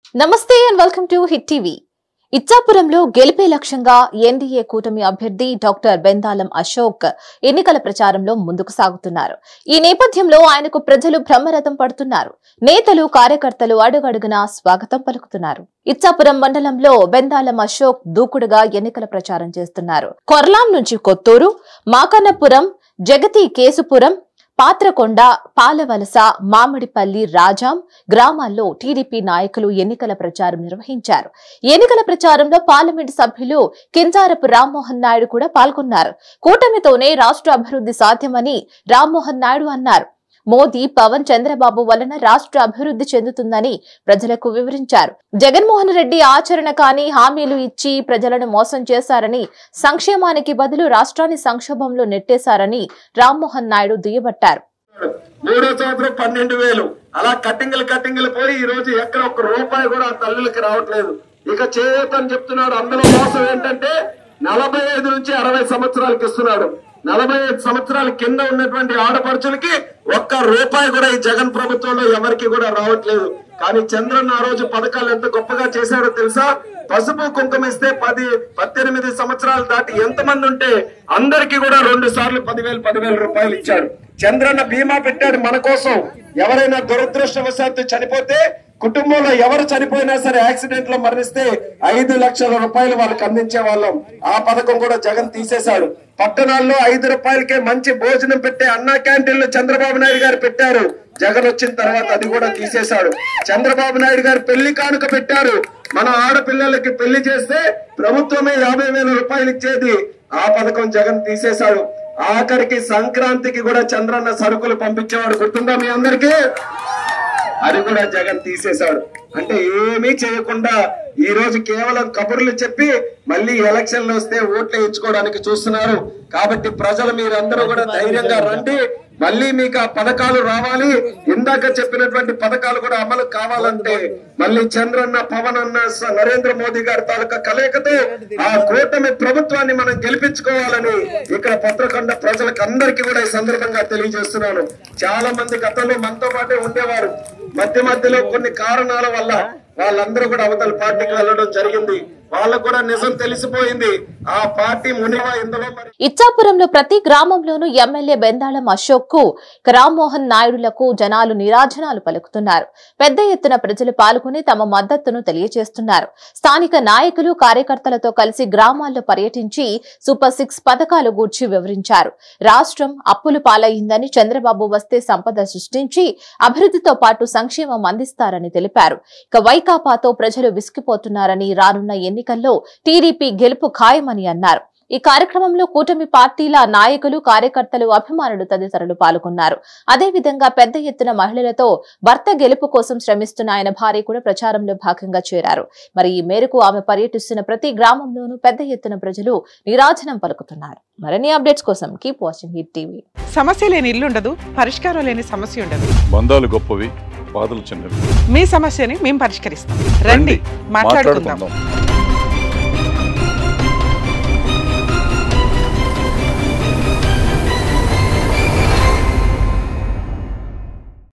నమస్తే and welcome to hit TV ఇచ్చాపురంలో గెలిపే లక్ష్యంగా ఎన్డీఏ కూటమి అభ్యర్థి డాక్టర్ బెందాలం అశోక్ ఎన్నికల ప్రచారంలో ముందుకు సాగుతున్నారు ఈ నేపథ్యంలో ఆయనకు ప్రజలు బ్రహ్మరథం పడుతున్నారు నేతలు కార్యకర్తలు అడుగడుగునా స్వాగతం పలుకుతున్నారు ఇచ్చాపురం మండలంలో బెందాలం అశోక్ దూకుడుగా ఎన్నికల ప్రచారం చేస్తున్నారు కొర్లాం నుంచి కొత్తూరు మాకన్నపురం జగతి కేసుపురం పాత్రకొండ పాలవలస మామిడిపల్లి రాజాం గ్రామాల్లో టీడీపీ నాయకులు ఎన్నికల ప్రచారం నిర్వహించారు ఎన్నికల ప్రచారంలో పార్లమెంట్ సభ్యులు కింజారపు రామ్మోహన్ నాయుడు కూడా పాల్గొన్నారు కూటమితోనే రాష్ట్ర అభివృద్ధి సాధ్యమని రామ్మోహన్ నాయుడు అన్నారు మోదీ పవన్ చంద్రబాబు వలన రాష్ట్ర అభివృద్ధి చెందుతుందని ప్రజలకు వివరించారు జగన్మోహన్ రెడ్డి ఆచరణ కాని హామీలు ఇచ్చి ప్రజలను మోసం చేశారని సంక్షేమానికి బదులు రాష్ట్రాన్ని సంక్షోభంలో నెట్టేశారని రామ్మోహన్ నాయుడు దుయ్యబట్టారు మూడో సంవత్సరం పన్నెండు వేలు అలా కట్టింగులు కట్టింగులు పోయి ఈ రోజు ఎక్కడ ఒక్క రూపాయి కూడా ఆ తల్లులకి రావట్లేదు ఇక చేయొద్దని చెప్తున్నాడు అందులో మోసం ఏంటంటే నలభై ఐదు నుంచి అరవై సంవత్సరాలకి ఇస్తున్నాడు నలభై ఐదు సంవత్సరాల కింద ఉన్నటువంటి ఆడపడుచులకి ఒక్క రూపాయి కూడా ఈ జగన్ ప్రభుత్వంలో ఎవరికి కూడా రావట్లేదు కానీ చంద్రన్న ఆ రోజు పథకాలు ఎంత గొప్పగా చేశాడో తెలుసా పసుపు కుంకుమ ఇస్తే పది పద్దెనిమిది సంవత్సరాలు దాటి ఎంతమంది ఉంటే అందరికీ కూడా రెండు సార్లు పదివేలు పదివేల రూపాయలు ఇచ్చాడు చంద్రన్న బీమా పెట్టాడు మన కోసం ఎవరైనా దురదృష్టవశాత్తు చనిపోతే కుటుంబంలో ఎవరు చనిపోయినా సరే యాక్సిడెంట్ లో మరణిస్తే ఐదు లక్షల రూపాయలు వాళ్ళకి అందించే వాళ్ళం ఆ పథకం కూడా జగన్ తీసేశాడు పట్టణాల్లో ఐదు రూపాయలకే మంచి భోజనం పెట్టే అన్నా క్యాంటీన్లు చంద్రబాబు నాయుడు గారు పెట్టారు జగన్ వచ్చిన తర్వాత అది కూడా తీసేశాడు చంద్రబాబు నాయుడు గారు పెళ్లి కానుక పెట్టారు మన ఆడపిల్లలకి పెళ్లి చేస్తే ప్రభుత్వమే యాభై వేల రూపాయలు ఇచ్చేది ఆ పథకం జగన్ తీసేశాడు ఆఖరికి సంక్రాంతికి కూడా చంద్రన్న సరుకులు పంపించేవాడు గుర్తుందా మీ అందరికీ అది కూడా జగన్ తీసేశాడు అంటే ఏమీ చేయకుండా ఈ రోజు కేవలం కబుర్లు చెప్పి మళ్ళీ ఎలక్షన్లు వస్తే ఓట్లు ఇచ్చుకోవడానికి చూస్తున్నారు కాబట్టి ప్రజలు మీరందరూ కూడా ధైర్యంగా రండి మళ్ళీ మీకు ఆ పథకాలు రావాలి ఇందాక చెప్పినటువంటి పథకాలు కూడా అమలు కావాలంటే మళ్ళీ చంద్రన్న పవన్ అన్న స- నరేంద్ర మోదీ గారి తాలూకా కలయికతో ఆ కూటమి ప్రభుత్వాన్ని మనం గెలిపించుకోవాలని ఇక్కడ పత్రకొండ ప్రజలకు అందరికీ కూడా ఈ సందర్భంగా తెలియజేస్తున్నాను చాలా మంది గతంలో మనతో పాటే ఉండేవారు మధ్య మధ్యలో కొన్ని కారణాల వల్ల వాళ్ళందరూ కూడా అవతల పార్టీకి వెళ్ళడం జరిగింది వాళ్ళకు కూడా నిజం తెలిసిపోయింది ఆ పార్టీ మునివా ఇందులో మరి ఇచ్చాపురంలో ప్రతి గ్రామంలోనూ ఎమ్మెల్యే బెందాళం అశోక్ కు రామ్మోహన్ నాయుడులకు జనాలు నిరాజనాలు పలుకుతున్నారు పెద్ద ఎత్తున ప్రజలు పాల్గొని తమ మద్దతును తెలియజేస్తున్నారు స్థానిక నాయకులు కార్యకర్తలతో కలిసి గ్రామాల్లో పర్యటించి సూపర్ సిక్స్ పథకాలు గూర్చి వివరించారు రాష్ట్రం అప్పులు పాలయ్యిందని చంద్రబాబు వస్తే సంపద సృష్టించి అభివృద్ధితో పాటు సంక్షేమం అందిస్తారని తెలిపారు ఇక వైకాపాతో ప్రజలు విసిగిపోతున్నారని రానున్న ఎన్నికల్లో టీడీపీ గెలుపు ఖాయమని అన్నారు ఈ కార్యక్రమంలో కూటమి పార్టీల నాయకులు కార్యకర్తలు అభిమానులు తదితరులు పాల్గొన్నారు అదేవిధంగా పెద్ద ఎత్తున మహిళలతో భర్త గెలుపు కోసం శ్రమిస్తున్న ఆయన భార్య కూడా ప్రచారంలో భాగంగా చేరారు మరి ఈ మేరకు ఆమె పర్యటిస్తున్న ప్రతి గ్రామంలోనూ పెద్ద ఎత్తున ప్రజలు నిరాజనం పలుకుతున్నారు మరిన్ని అప్డేట్స్ కోసం కీప్ వాచింగ్ హిట్ టీవీ సమస్య లేని ఇల్లు ఉండదు పరిష్కారం లేని సమస్య ఉండదు బంధాలు గొప్పవి బాధలు చిన్నవి మీ సమస్యని మేము పరిష్కరిస్తాం రండి మాట్లాడుకుందాం